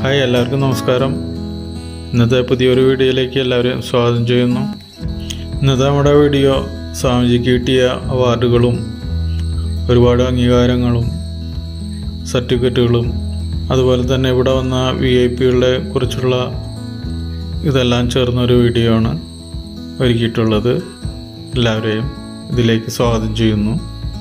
Hi എല്ലാവർക്കും നമസ്കാരം ഇന്നത്തെ പുതിയൊരു വീഡിയോയിലേക്ക് എല്ലാവരെയും സ്വാഗതം ചെയ്യുന്നു ഇന്നത്തെ നമ്മുടെ വീഡിയോ സ്വാമിജിക്ക് കിട്ടിയ അവാർഡുകളും ഒരുപാട് അംഗീകാരങ്ങളും സർട്ടിഫിക്കറ്റുകളും അതുപോലെ തന്നെ ഇവിടെ വന്ന വി ഐ പികളെ കുറിച്ചുള്ള ഇതെല്ലാം ചേർന്നൊരു വീഡിയോ ആണ് ഒരുക്കിയിട്ടുള്ളത് എല്ലാവരെയും ഇതിലേക്ക് സ്വാഗതം ചെയ്യുന്നു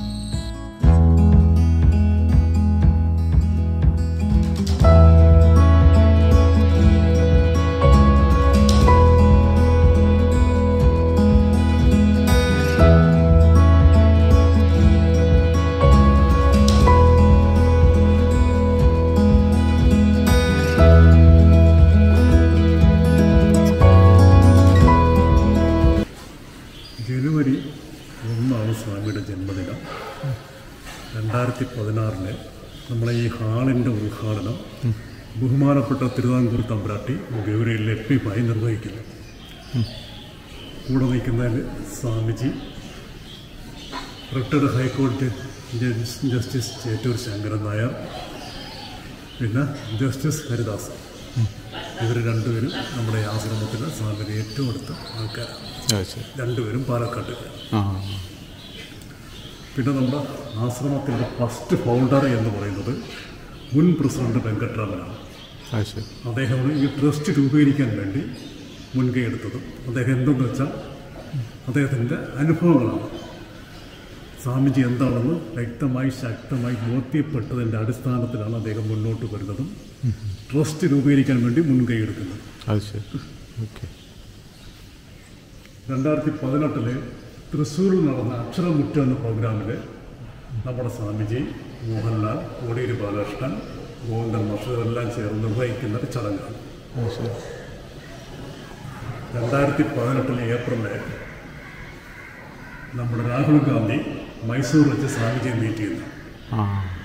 ജനുവരി ഒന്നാണ് സ്വാമിയുടെ ജന്മദിനം രണ്ടായിരത്തി പതിനാറില് നമ്മളെ ഈ ഹാളിൻ്റെ ഉദ്ഘാടനം ബഹുമാനപ്പെട്ട തിരുവിതാംകൂർ തമ്പ്രാട്ടി ഗൗരയിൽ ലഭ്യമായി നിർവഹിക്കുന്നു കൂടെ നിൽക്കുന്നതിൽ സ്വാമിജി റിട്ടയർഡ് ഹൈക്കോടതി ജഡ്ജ് ജസ്റ്റിസ് ചേറ്റൂർ ശങ്കരൻ നായർ പിന്നെ ജസ്റ്റിസ് ഹരിദാസ് ഇവർ രണ്ടുപേരും നമ്മുടെ ഈ ആശ്രമത്തിൽ സ്വാമിയുടെ ഏറ്റവും അടുത്ത ആൾക്കാരാണ് രണ്ടുപേരും പാലക്കാട്ടുകാർ ആ പിന്നെ നമ്മുടെ ആശ്രമത്തിൻ്റെ ഫസ്റ്റ് ഫൗണ്ടർ എന്ന് പറയുന്നത് മുൻ പ്രസിഡന്റ് വെങ്കട്ടരാമനാണ് അത് ശരി അദ്ദേഹമാണ് ഈ ട്രസ്റ്റ് രൂപീകരിക്കാൻ വേണ്ടി മുൻകൈ എടുത്തത് അദ്ദേഹം എന്തെന്ന് വെച്ചാൽ അദ്ദേഹത്തിൻ്റെ അനുഭവങ്ങളാണ് സ്വാമിജി എന്താണെന്ന് വ്യക്തമായി ശക്തമായി ബോധ്യപ്പെട്ടതിൻ്റെ അടിസ്ഥാനത്തിലാണ് അദ്ദേഹം മുന്നോട്ട് വരുന്നതും ട്രസ്റ്റ് രൂപീകരിക്കാൻ വേണ്ടി മുൻകൈ എടുക്കുന്നത് അത് ശരി ഓക്കെ രണ്ടായിരത്തി പതിനെട്ടില് തൃശ്ശൂരിൽ നടന്ന അക്ഷരമുറ്റ എന്ന പ്രോഗ്രാമിൽ നമ്മുടെ സ്വാമിജി മോഹൻലാൽ കോടിയേരി ബാലകൃഷ്ണൻ ഗോവിന്ദൻ മാസ്റ്റർ എല്ലാം ചേർന്ന് നിർവഹിക്കുന്ന ഒരു ചടങ്ങാണ് അത് ശരി രണ്ടായിരത്തി പതിനെട്ടിലെ ഏപ്രിലിൽ നമ്മുടെ രാഹുൽ ഗാന്ധി മൈസൂർ വെച്ച് സ്വാമിജിയെ മീറ്റ് ചെയ്യുന്നു ആ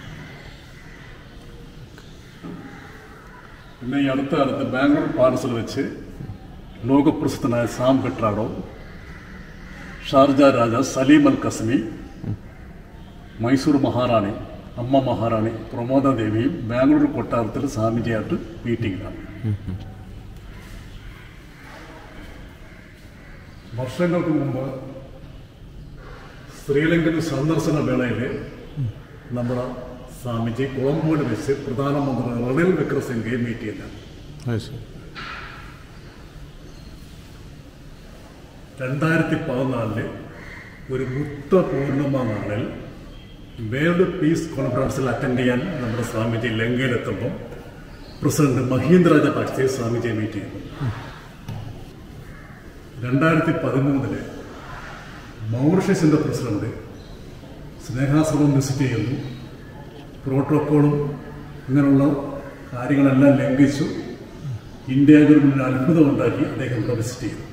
പിന്നെ ഈ അടുത്ത കാലത്ത് ബാംഗ്ലൂർ പാലസിൽ വെച്ച് ലോകപ്രസിദ്ധനായ സാം പെട്രാഡോ ഷാർജ രാജ സലീം അൽ കസ്മി മൈസൂർ മഹാറാണി അമ്മ മഹാറാണി പ്രമോദ ദേവിയും ബാംഗ്ലൂർ കൊട്ടാരത്തിൽ സ്വാമിജിയായിട്ട് മീറ്റിംഗിലാണ് വർഷങ്ങൾക്ക് മുമ്പ് ശ്രീലങ്കൻ സന്ദർശന വേളയിൽ നമ്മുടെ സ്വാമിജി കൊളംബോയിൽ വെച്ച് പ്രധാനമന്ത്രി റണിൽ വിക്രമസിംഗയെ മീറ്റ് ചെയ്യുന്നത് അത് ശരി രണ്ടായിരത്തി പതിനാലില് ഒരു ബുദ്ധ പൂർണിമ നാളിൽ വേൾഡ് പീസ് കോൺഫറൻസിൽ അറ്റൻഡ് ചെയ്യാൻ നമ്മുടെ സ്വാമിജി ലങ്കയിലെത്തുമ്പോൾ പ്രസിഡന്റ് മഹീന്ദ്ര രാജപക്സെ സ്വാമിജിയെ മീറ്റ് ചെയ്യുന്നു രണ്ടായിരത്തി പതിമൂന്നില് മൗറിഷ്യസിന്റെ പ്രസിഡന്റ് സ്നേഹാശ്രമം വിസിറ്റ് ചെയ്യുന്നു പ്രോട്ടോക്കോളും അങ്ങനെയുള്ള കാര്യങ്ങളെല്ലാം ലംഘിച്ചു ഇന്ത്യ ഗവൺമെന്റിന് അത്ഭുതം ഉണ്ടാക്കി അദ്ദേഹം ഇവിടെ വിസിറ്റ് ചെയ്തു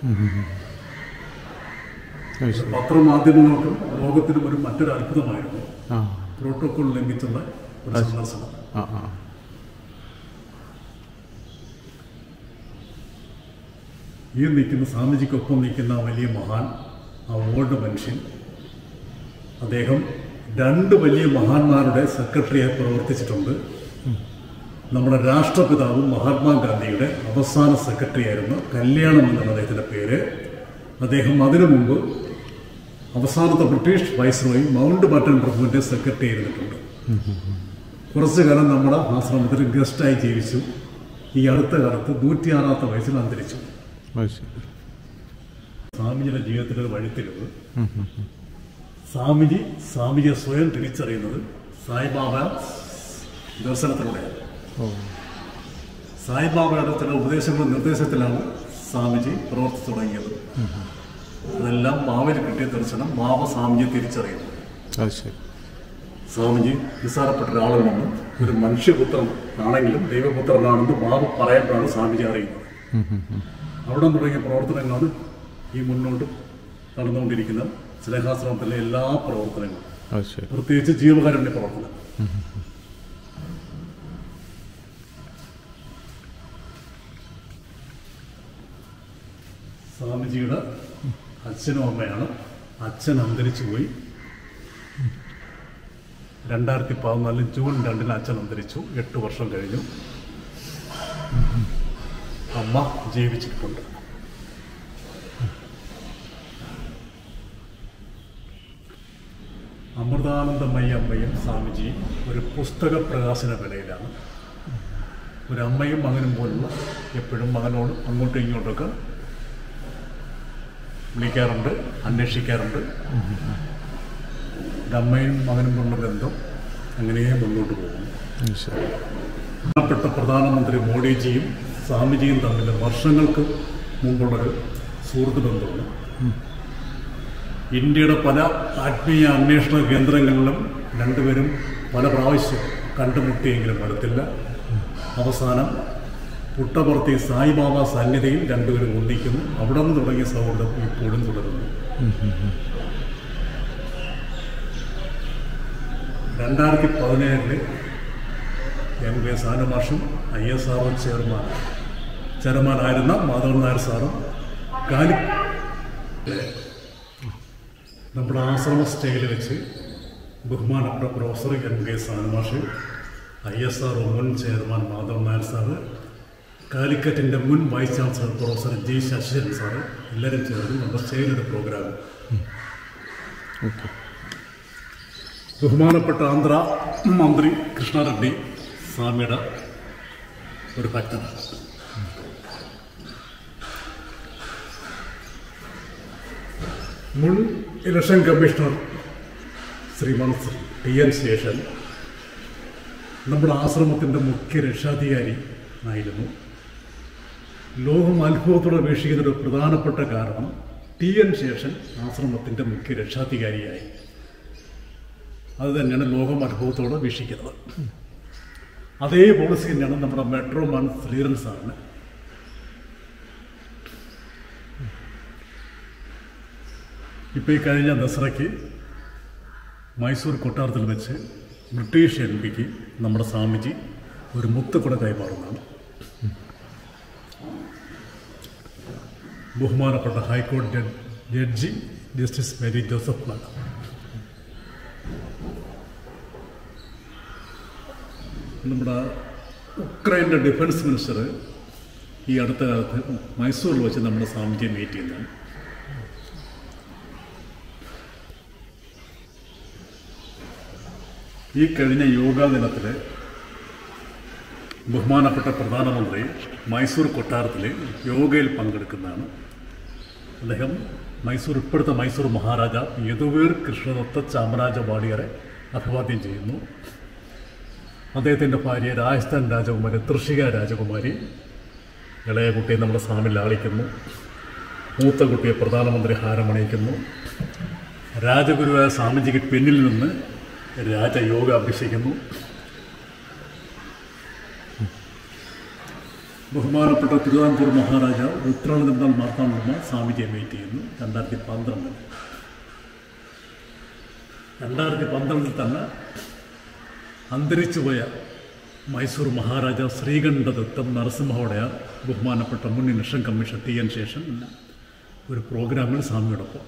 അത് ശരി പത്രമാധ്യമങ്ങൾക്കും ലോകത്തിനും ഒരു മറ്റൊരു അത്ഭുതമായിരുന്നു ആ പ്രോട്ടോകോൾ ലംഘിച്ചുള്ള ഒരു സന്ദർശനം ആ ആ ഈ നിൽക്കുന്ന സ്വാമിജിക്കൊപ്പം നിൽക്കുന്ന ആ വലിയ മഹാൻ ആ ഓൾഡ് മനുഷ്യൻ അദ്ദേഹം രണ്ട് വലിയ മഹാന്മാരുടെ സെക്രട്ടറിയായി പ്രവർത്തിച്ചിട്ടുണ്ട് നമ്മുടെ രാഷ്ട്രപിതാവും മഹാത്മാഗാന്ധിയുടെ അവസാന സെക്രട്ടറി ആയിരുന്നു കല്യാണം എന്നാണ് അദ്ദേഹത്തിൻ്റെ പേര് അദ്ദേഹം അതിനു മുമ്പ് അവസാനത്തെ ബ്രിട്ടീഷ് വൈസ്രോയി മൗണ്ട് ബട്ടൺ പ്രഭുവിൻ്റെ സെക്രട്ടറി ആയിരുന്നിട്ടുണ്ട് കുറച്ചു കാലം നമ്മുടെ ആശ്രമത്തിൽ ഗസ്റ്റായി ജീവിച്ചു ഈ അടുത്ത കാലത്ത് നൂറ്റിയാറാമത്തെ വയസ്സിൽ അന്തരിച്ചു അത് ശരി സ്വാമിജിയുടെ ജീവിതത്തിലെ ഒരു വഴിത്തിരിവ് സ്വാമിജി സ്വാമിജിയെ സ്വയം തിരിച്ചറിയുന്നത് സായിബാബ ദർശനത്തിലൂടെയാണ് ഓ സായിബാബയുടെ ചില ഉപദേശങ്ങളും നിർദ്ദേശത്തിലാണ് സ്വാമിജി പ്രവർത്തിച്ചു തുടങ്ങിയത് അതെല്ലാം മാവിൽ കിട്ടിയ ദർശനം മാവ സ്വാമിജിയെ തിരിച്ചറിയുന്നു അത് ശരി സ്വാമിജി നിസ്സാരപ്പെട്ട ഒരാളാണെന്നും ഒരു മനുഷ്യപുത്രൻ ആണെങ്കിലും ദൈവപുത്രനാണെന്ന് മാവ് പറയുമ്പോഴാണ് സ്വാമിജി അറിയുന്നത് അവിടെ തുടങ്ങിയ പ്രവർത്തനങ്ങളാണ് ഈ മുന്നോട്ട് നടന്നുകൊണ്ടിരിക്കുന്ന സ്നേഹാശ്രമത്തിലെ എല്ലാ പ്രവർത്തനങ്ങളും അത് ശരി പ്രത്യേകിച്ച് ജീവകാരുണ്യ പ്രവർത്തനം സ്വാമിജിയുടെ അച്ഛനും അമ്മയാണ് അച്ഛൻ അന്തരിച്ചു പോയി രണ്ടായിരത്തി പതിനാലിൽ ജൂൺ രണ്ടിന് അച്ഛൻ അന്തരിച്ചു എട്ട് വർഷം കഴിഞ്ഞു അമ്മ ജീവിച്ചിട്ടുണ്ട് അമൃതാനന്ദമയി അമ്മയും സ്വാമിജി ഒരു പുസ്തക പ്രകാശന വേളയിലാണ് ഒരു അമ്മയും മകനും പോലുള്ള എപ്പോഴും മകനോട് അങ്ങോട്ടും ഇങ്ങോട്ടൊക്കെ വിളിക്കാറുണ്ട് അന്വേഷിക്കാറുണ്ട് ഒരു അമ്മയും മകനും പോലുള്ള ബന്ധം അങ്ങനെ മുന്നോട്ട് പോകുന്നു ഈശ്വര ബഹുമാനപ്പെട്ട പ്രധാനമന്ത്രി മോഡിജിയും സ്വാമിജിയും തമ്മിൽ വർഷങ്ങൾക്ക് മുമ്പുള്ളൊരു സുഹൃത്ത് ബന്ധമാണ് ഇന്ത്യയുടെ പല ആത്മീയ അന്വേഷണ കേന്ദ്രങ്ങളിലും രണ്ടുപേരും പല പ്രാവശ്യം കണ്ടുമുട്ടിയെങ്കിലും അടുത്തില്ല അവസാനം പുട്ടപുറത്തി സായിബാബ സന്നിധിയിൽ രണ്ടുപേരും ഒന്നിക്കുന്നു അവിടെ നിന്ന് തുടങ്ങിയ സൗഹൃദം ഇപ്പോഴും തുടരുന്നു രണ്ടായിരത്തി പതിനേഴില് എം കെ സാനുമാഷും ഐ എസ് ആർ ചെയർമാൻ ചെയർമാനായിരുന്ന മാധവൻ നായർ സാറും കാലി നമ്മുടെ ആശ്രമ സ്റ്റേയിൽ വെച്ച് ബഹുമാനപ്പെട്ട പ്രൊഫസർ എം കെ സാനുമാഷ് ഐ എസ് ആർ മുൻ ചെയർമാൻ മാധവൻ നായർ സാറ് കാലിക്കറ്റിൻ്റെ മുൻ vice chancellor professor G Sasidharan സാറ് എല്ലാവരും ചേർന്ന് നമ്മുടെ സ്റ്റേജിലൊരു പ്രോഗ്രാം ഓക്കെ ബഹുമാനപ്പെട്ട ആന്ധ്ര മന്ത്രി കൃഷ്ണാറെഡ്ഡി സ്വാമിയുടെ ഒരു ഭക്തനാണ് മുൻ election commissioner Shriman T N Seshan നമ്മുടെ ആശ്രമത്തിൻ്റെ മുഖ്യ രക്ഷാധികാരി ആയിരുന്നു ലോകം അത്ഭുതത്തോടെ വീക്ഷിക്കുന്ന ഒരു പ്രധാനപ്പെട്ട കാരണം ടി എൻ ശേഷൻ ആശ്രമത്തിൻ്റെ മുഖ്യ രക്ഷാധികാരിയായി അത് തന്നെയാണ് ലോകം അനുഭവത്തോടെ വീക്ഷിക്കുന്നത് അതേ പോളിസി തന്നെയാണ് നമ്മുടെ മെട്രോ മാൻ ശ്രീധരൻ സാറിന് ഇപ്പോൾ ഈ കഴിഞ്ഞ ദസറയ്ക്ക് മൈസൂർ കൊട്ടാരത്തിൽ വെച്ച് ബ്രിട്ടീഷ് എം പിക്ക് നമ്മുടെ സ്വാമിജി ഒരു മുക്തക്കുട കൈമാറുന്നതാണ് ബഹുമാനപ്പെട്ട ഹൈക്കോടതി ജഡ്- judge justice Mary Joseph madam നമ്മുടെ ഉക്രൈൻ്റെ ഡിഫൻസ് മിനിസ്റ്റർ ഈ അടുത്ത കാലത്ത് മൈസൂരിൽ വെച്ച് നമ്മുടെ സ്വാമിജിയെ മീറ്റ് ചെയ്യുന്നതാണ് ഈ കഴിഞ്ഞ യോഗാ ദിനത്തിൽ ബഹുമാനപ്പെട്ട പ്രധാനമന്ത്രി മൈസൂർ കൊട്ടാരത്തിൽ യോഗയിൽ പങ്കെടുക്കുന്നതാണ് അദ്ദേഹം മൈസൂർ ഇപ്പോഴത്തെ മൈസൂർ മഹാരാജ യദുവീർ കൃഷ്ണദത്ത ചാമരാജ വാടിയറെ അഭിവാദ്യം ചെയ്യുന്നു അദ്ദേഹത്തിൻ്റെ ഭാര്യ രാജസ്ഥാൻ രാജകുമാരി തൃഷിക രാജകുമാരി ഇളയ കുട്ടിയെ നമ്മുടെ സ്വാമിൽ ആളിക്കുന്നു മൂത്ത കുട്ടിയെ പ്രധാനമന്ത്രി ഹാരമണിയിക്കുന്നു രാജഗുരുവായ സ്വാമിജിക്ക് പിന്നിൽ നിന്ന് രാജയോഗ അഭ്യസിക്കുന്നു ബഹുമാനപ്പെട്ട തിരുവിതാംകൂർ മഹാരാജ ഉത്രാളനിർമ്മൽ മാർത്താണ്ഡമ്മ സ്വാമിജിയെ മീറ്റ് ചെയ്യുന്നു രണ്ടായിരത്തി പന്ത്രണ്ടിൽ രണ്ടായിരത്തി പന്ത്രണ്ടിൽ തന്നെ അന്തരിച്ചുപോയ മൈസൂർ മഹാരാജ ശ്രീകണ്ഠദത്തം നരസിംഹോടയാർ ബഹുമാനപ്പെട്ട മുൻ election commission T N Seshan ഒരു പ്രോഗ്രാമിൽ സ്വാമിയോടൊപ്പം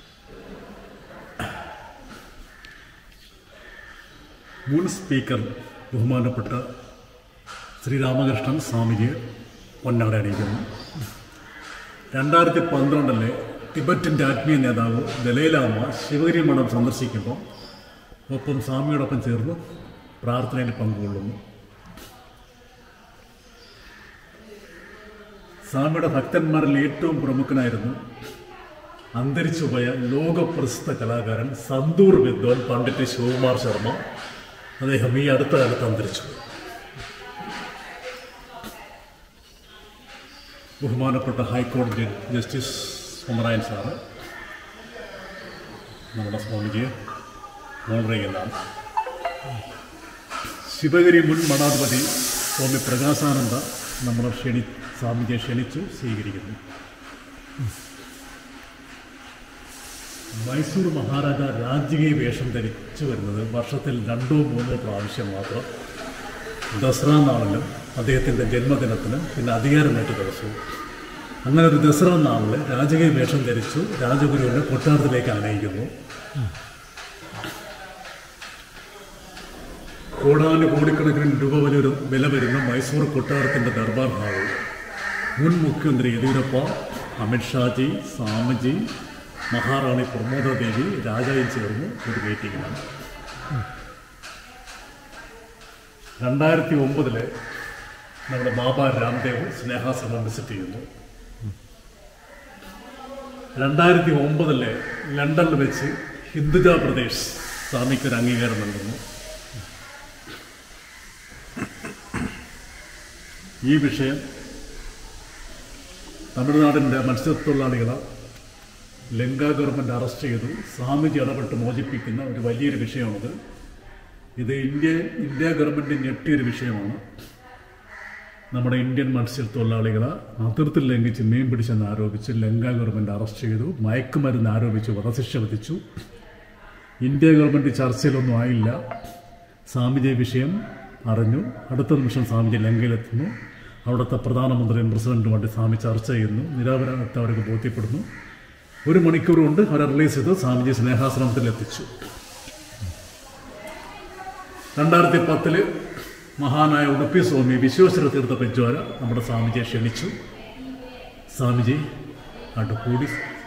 മുൻ സ്പീക്കർ ബഹുമാനപ്പെട്ട ശ്രീരാമകൃഷ്ണൻ സ്വാമിജിയെ പൊന്നാട അണിയിക്കുന്നു രണ്ടായിരത്തി പന്ത്രണ്ടിലെ ടിബറ്റിൻ്റെ ആത്മീയ നേതാവ് ദലൈലാമ ശിവഗിരി മഠം സന്ദർശിക്കുമ്പോൾ ഒപ്പം സ്വാമിയോടൊപ്പം ചേർന്ന് പ്രാർത്ഥനയിൽ പങ്കുകൊള്ളുന്നു സ്വാമിയുടെ ഭക്തന്മാരിൽ ഏറ്റവും പ്രമുഖനായിരുന്നു അന്തരിച്ചുപോയ ലോകപ്രസിദ്ധ കലാകാരൻ സന്തൂർ വിദ്വാൻ പണ്ഡിറ്റ് ശിവകുമാർ ശർമ്മ അദ്ദേഹം ഈ അടുത്ത കാലത്ത് അന്തരിച്ചു ബഹുമാനപ്പെട്ട ഹൈക്കോടതി ജസ്റ്റിസ് സുമറായൻ സാറ് നമ്മുടെ സ്വാമിജിയെ ഓണർ ചെയ്യുന്നതാണ് ശിവഗിരി മുൻ മഠാധിപതി സ്വാമി പ്രകാശാനന്ദ നമ്മളെ ക്ഷണി സ്വാമിജിയെ ക്ഷണിച്ചു സ്വീകരിക്കുന്നു മൈസൂർ മഹാരാജ രാജകീയ വേഷം ധരിച്ചു വരുന്നത് വർഷത്തിൽ രണ്ടോ മൂന്നോ പ്രാവശ്യം മാത്രം ദസറ നാളിലും അദ്ദേഹത്തിൻ്റെ ജന്മദിനത്തിനും പിന്നെ അധികാരമേറ്റ ദിവസവും അങ്ങനെ ഒരു ദസറ നാളിൽ രാജകീയ വേഷം ധരിച്ചു രാജഗുരുവിനെ കൊട്ടാരത്തിലേക്ക് ആനയിക്കുന്നു കോടാനു കോടിക്കണക്കിന് രൂപ വലിയൊരു വില വരുന്ന മൈസൂർ കൊട്ടാരത്തിൻ്റെ ദർബാർ ഹാളിൽ മുൻ മുഖ്യമന്ത്രി യെദ്യൂരപ്പ അമിത്ഷാജി സ്വാമിജി മഹാറാണി പ്രമോദ ദേവി രാജായും ചേർന്ന് ഒരു മീറ്റിംഗിലാണ് രണ്ടായിരത്തി ഒമ്പതില് നമ്മുടെ ബാബ രാംദേവ് സ്നേഹാശ്രമം വിസിറ്റ് ചെയ്യുന്നു രണ്ടായിരത്തി ഒമ്പതില് ലണ്ടനിൽ വെച്ച് ഹിന്ദുജ പ്രദേശ് സ്വാമിക്ക് ഒരു അംഗീകാരം നൽകുന്നു ഈ വിഷയം തമിഴ്നാടിൻ്റെ മത്സ്യത്തൊഴിലാളികളെ ലങ്ക ഗവൺമെൻറ് അറസ്റ്റ് ചെയ്തു സ്വാമിജി ഇടപെട്ട് മോചിപ്പിക്കുന്ന ഒരു വലിയൊരു വിഷയമാണിത് ഇത് ഇന്ത്യ ഇന്ത്യ ഗവൺമെൻറ് ഞെട്ടിയൊരു വിഷയമാണ് നമ്മുടെ ഇന്ത്യൻ മത്സ്യത്തൊഴിലാളികളെ അതിർത്തി ലംഘിച്ച് മീൻ പിടിച്ചെന്ന് ആരോപിച്ച് ലങ്ക ഗവൺമെൻറ് അറസ്റ്റ് ചെയ്തു മയക്കുമരുന്ന് ആരോപിച്ച് വധശിക്ഷ വിധിച്ചു ഇന്ത്യ ഗവൺമെൻറ് ചർച്ചയിലൊന്നും ആയില്ല സ്വാമിജി വിഷയം അറിഞ്ഞു അടുത്ത നിമിഷം സ്വാമിജി ലങ്കയിലെത്തുന്നു അവിടുത്തെ പ്രധാനമന്ത്രിയും പ്രസിഡന്റുമായിട്ട് സ്വാമി ചർച്ച ചെയ്യുന്നു നിരാപരാധത്തെ അവർക്ക് ബോധ്യപ്പെടുന്നു ഒരു മണിക്കൂർ കൊണ്ട് അവരെ റിലീസ് ചെയ്ത് സ്വാമിജി സ്നേഹാശ്രമത്തിൽ എത്തിച്ചു രണ്ടായിരത്തി പത്തില് മഹാനായ ഉടുപ്പി സ്വാമി വിശ്വേശ്വര തീർത്ഥ പെജ്വാര നമ്മുടെ സ്വാമിജിയെ ക്ഷണിച്ചു സ്വാമിജി അങ്ങോട്ട് കൂടി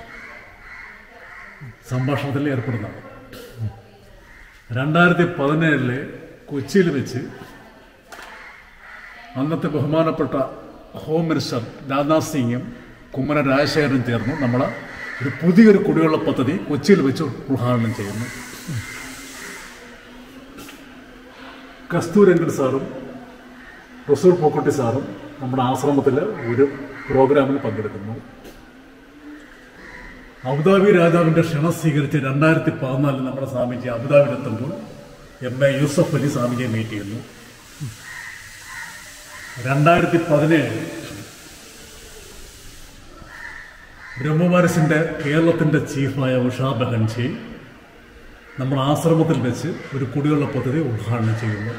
സംഭാഷണത്തിൽ ഏർപ്പെടുന്നതാണ് രണ്ടായിരത്തി പതിനേഴില് കൊച്ചിയിൽ വെച്ച് അന്നത്തെ ബഹുമാനപ്പെട്ട ഹോം മിനിസ്റ്റർ രാജ്നാഥ് സിംഗും കുമ്മന രാജശേഖരനും ചേർന്ന് നമ്മൾ ഒരു പുതിയൊരു കുടിവെള്ള പദ്ധതി കൊച്ചിയിൽ വെച്ച് ഉദ്ഘാടനം ചെയ്യുന്നു കസ്തൂരംഗൻ സാറും റസൂൽ പൂക്കുട്ടി സാറും നമ്മുടെ ആശ്രമത്തിൽ ഒരു പ്രോഗ്രാമിൽ പങ്കെടുക്കുന്നു അബുദാബി രാജാവിന്റെ ക്ഷണം സ്വീകരിച്ച് രണ്ടായിരത്തി പതിനാലിൽ നമ്മുടെ സ്വാമിജി അബുദാബിയിലെത്തുമ്പോൾ എം എ യൂസഫ് അലി സ്വാമിജിയെ മീറ്റ് ചെയ്യുന്നു രണ്ടായിരത്തി പതിനേഴ് ബ്രഹ്മവാരസിന്റെ കേരളത്തിന്റെ ചീഫായ ഉഷാ ബഹൻജി നമ്മുടെ ആശ്രമത്തിൽ വെച്ച് ഒരു കുടിവെള്ള പദ്ധതി ഉദ്ഘാടനം ചെയ്യുന്നു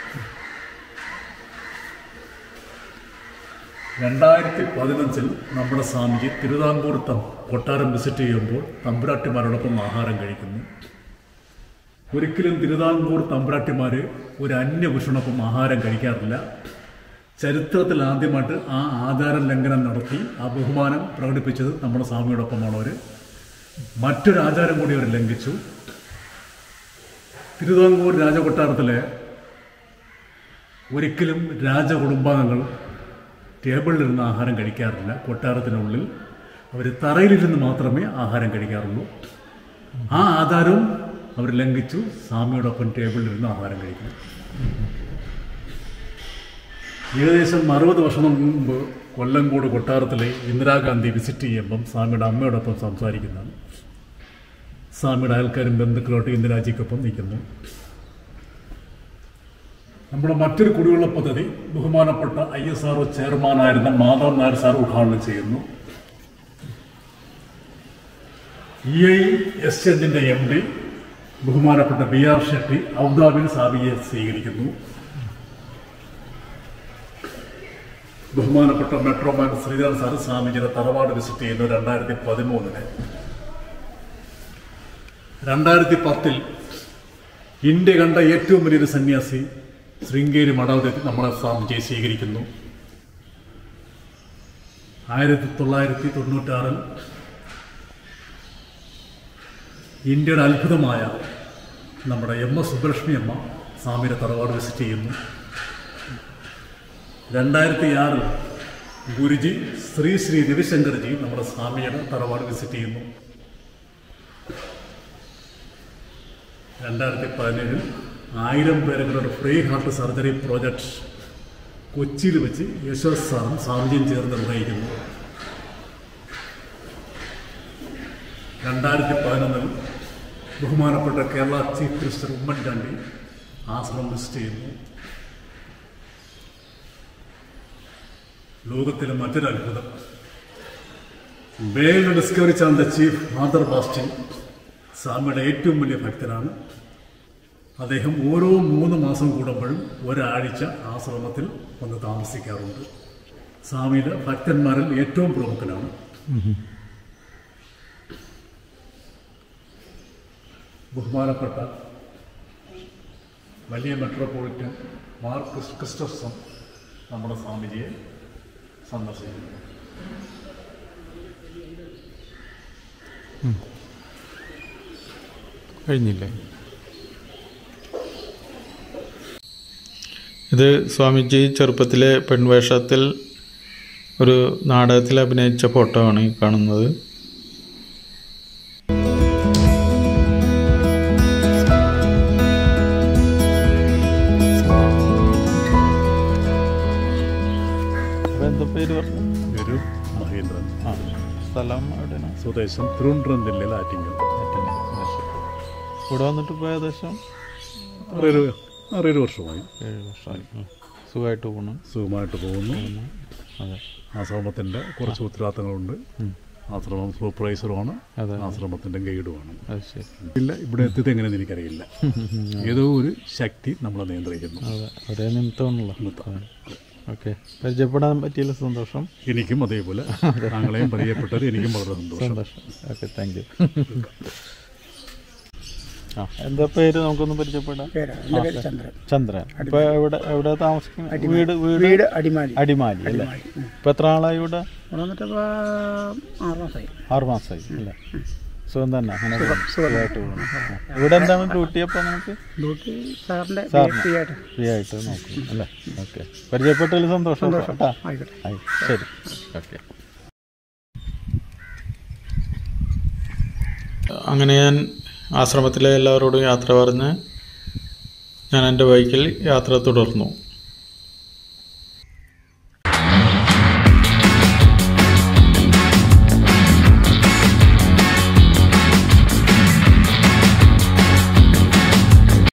രണ്ടായിരത്തി പതിനഞ്ചിൽ നമ്മുടെ സ്വാമിജി തിരുവിതാംകൂർ തം കൊട്ടാരം വിസിറ്റ് ചെയ്യുമ്പോൾ തമ്പുരാട്ടിമാരോടൊപ്പം ആഹാരം കഴിക്കുന്നു ഒരിക്കലും തിരുവിതാംകൂർ തമ്പുരാട്ടിമാർ ഒരു അന്യപുരുഷനൊപ്പം ആഹാരം കഴിക്കാറില്ല ചരിത്രത്തിൽ ആദ്യമായിട്ട് ആ ആചാര ലംഘനം നടത്തി ആ ബഹുമാനം പ്രകടിപ്പിച്ചത് നമ്മുടെ സ്വാമിയോടൊപ്പമാണ് അവർ മറ്റൊരു ആചാരം കൂടി അവർ ലംഘിച്ചു തിരുവിതാംകൂർ രാജകൊട്ടാരത്തിലെ ഒരിക്കലും രാജകുടുംബാംഗങ്ങൾ ടേബിളിലിരുന്ന് ആഹാരം കഴിക്കാറില്ല കൊട്ടാരത്തിനുള്ളിൽ അവർ തറയിലിരുന്ന് മാത്രമേ ആഹാരം കഴിക്കാറുള്ളൂ ആ ആധാരവും അവർ ലംഘിച്ചു സ്വാമിയോടൊപ്പം ടേബിളിലിരുന്ന് ആഹാരം കഴിക്കുന്നു ഏകദേശം അറുപത് വർഷം മുമ്പ് കൊല്ലങ്കോട് കൊട്ടാരത്തിലെ ഇന്ദിരാഗാന്ധി വിസിറ്റ് ചെയ്യുമ്പം സ്വാമിയുടെ അമ്മയോടൊപ്പം സംസാരിക്കുന്നതാണ് സ്വാമിയുടെ അയൽക്കാരും ബന്ധുക്കളോട്ട് ഇന്ദിരാജിക്കൊപ്പം നിൽക്കുന്നു നമ്മുടെ മറ്റൊരു കുടിവെള്ള പദ്ധതി ബഹുമാനപ്പെട്ട ഐ എസ് ആർ ചെയർമാനായിരുന്ന മാധവൻ നായർ സാർ ഉദ്ഘാടനം ചെയ്യുന്നു ഇ ഐ എക്സ്ചേഞ്ചിന്റെ എം ഡി ബഹുമാനപ്പെട്ട ബി ആർ ഷെട്ടി അബുദാബിയിൽ സാബിയെ സ്വീകരിക്കുന്നു ബഹുമാനപ്പെട്ട മെട്രോമാൻ ശ്രീധരൻ സാർ സ്വാമിജിയുടെ തറവാട് വിസിറ്റ് ചെയ്യുന്നു രണ്ടായിരത്തി പതിമൂന്നിന് രണ്ടായിരത്തി പത്തിൽ ഇന്ത്യ കണ്ട ഏറ്റവും വലിയൊരു സന്യാസി ശൃംഗേരി മഠത്തിൽ നമ്മളെ സ്വാമിജിയെ സ്വീകരിക്കുന്നു ആയിരത്തി തൊള്ളായിരത്തി തൊണ്ണൂറ്റാറിൽ ഇന്ത്യയുടെ അത്ഭുതമായ നമ്മുടെ എം എസ് സുബ്രഹ്മണ്യ അമ്മ സ്വാമിയുടെ തറവാട് വിസിറ്റ് ചെയ്യുന്നു രണ്ടായിരത്തി ആറിൽ ഗുരുജി ശ്രീ ശ്രീ രവിശങ്കർജി നമ്മുടെ സ്വാമിയുടെ തറവാട് വിസിറ്റ് ചെയ്യുന്നു രണ്ടായിരത്തി പതിനേഴിൽ ആയിരം പേരുടെ ഫ്രീ ഹാർട്ട് സർജറി പ്രോജക്റ്റ് കൊച്ചിയിൽ വെച്ച് യശോസ് സാറും സ്വാമിജിയും ചേർന്ന് നിർവഹിക്കുന്നു രണ്ടായിരത്തി പതിനൊന്നിൽ ബഹുമാനപ്പെട്ട കേരള ചീഫ് മിനിസ്റ്റർ ഉമ്മൻചാണ്ടി ആശ്രമം വിസിറ്റ് ചെയ്യുന്നു ലോകത്തിലെ മറ്റൊരു അത്ഭുതം വേൾഡ് ഡിസ്കവറി ചാനലിന്റെ ചീഫ് ആദർ ബാസ്റ്റിൻ സ്വാമിയുടെ ഏറ്റവും വലിയ ഭക്തനാണ് അദ്ദേഹം ഓരോ മൂന്ന് മാസം കൂടുമ്പോഴും ഒരാഴ്ച ആശ്രമത്തിൽ വന്ന് താമസിക്കാറുണ്ട് സ്വാമിയുടെ ഭക്തന്മാരിൽ ഏറ്റവും പ്രമുഖനാണ് ബഹുമാനപ്പെട്ട വലിയ മെട്രോപൊളിറ്റൻ മാർക്ക് ക്രിസ്റ്റഫ്സൺ നമ്മുടെ സ്വാമിജിയെ സന്ദർശിക്കുന്നത് കഴിഞ്ഞില്ലേ ഇത് സ്വാമിജി ചെറുപ്പത്തിലെ പെൺവേഷത്തിൽ ഒരു നാടകത്തിൽ അഭിനയിച്ച ഫോട്ടോ ആണ് ഈ കാണുന്നത് അപ്പോൾ എന്താ പേര് പറഞ്ഞു ഒരു മഹേന്ദ്രൻ ആ സ്ഥലം എവിടെയാണ് സ്വദേശം തിരുവനന്തപുരം ജില്ലയിലെ ആറ്റിങ്ങൽ ഇവിടെ വന്നിട്ട് ഇപ്പോൾ ഏകദേശം ആറേഴ് ആറേഴ് വർഷമായി ഏഴ് വർഷമായി ഉം. സുഖമായിട്ട് പോകണം സുഖമായിട്ട് പോകുന്നു അതെ ആശ്രമത്തിൻ്റെ കുറച്ച് ഉത്തരവാദിത്തങ്ങളുണ്ട് ഉം. ആശ്രമം സൂപ്പർവൈസറുമാണ് അതെ ആശ്രമത്തിൻ്റെ ഗൈഡുമാണ് അത് ശരി ഇല്ല ഇവിടെ എത്തിയത് എങ്ങനെയെന്ന് എനിക്കറിയില്ല ഏതോ ഒരു ശക്തി നമ്മളെ നിയന്ത്രിക്കുന്നു അതെ ഒരേ നിമിത്തമാണല്ലോ ഓക്കെ പരിചയപ്പെടാൻ പറ്റിയല്ലോ സന്തോഷം എനിക്കും അതേപോലെ താങ്കളെയും പരിചയപ്പെട്ടത് എനിക്കും വളരെ സന്തോഷം സന്തോഷം ഓക്കെ താങ്ക് യു ആ എന്താ പേര് നമുക്കൊന്ന് പരിചയപ്പെടാം പേര് എൻ്റെ പേര് ചന്ദ്രൻ ചന്ദ്രൻ ഇപ്പൊ എവിടെ എവിടെ താമസിക്കുന്നത് വീട് വീട് വീട് അടിമാലി അടിമാലി അല്ലേ ഇപ്പൊ എത്ര ആളായി ഇവിടെ ഇവിടെ വന്നിട്ട് ഇപ്പോൾ ആറ് മാസമായി ആറ് മാസമായി അല്ലേ സുഖം തന്നെ അങ്ങനെ പോകുന്നു. സുഖമായിട്ട് പോകുന്നു ആ. ഇവിടെ എന്താണ് ഡ്യൂട്ടി അപ്പോൾ നമുക്ക് ഡ്യൂട്ടി സാറിൻ്റെ സാറിന്. ഫ്രീ ആയിട്ട് ഫ്രീ ആയിട്ട് നോക്കും അല്ലേ ഓക്കെ പരിചയപ്പെട്ടതിൽ സന്തോഷം കേട്ടോ ആയിക്കോട്ടെ ആയി ശരി ഓക്കെ അങ്ങനെ ഞാൻ ആശ്രമത്തിലെ എല്ലാവരോടും യാത്ര പറഞ്ഞ് ഞാൻ എൻ്റെ ബൈക്കിൽ യാത്ര തുടർന്നു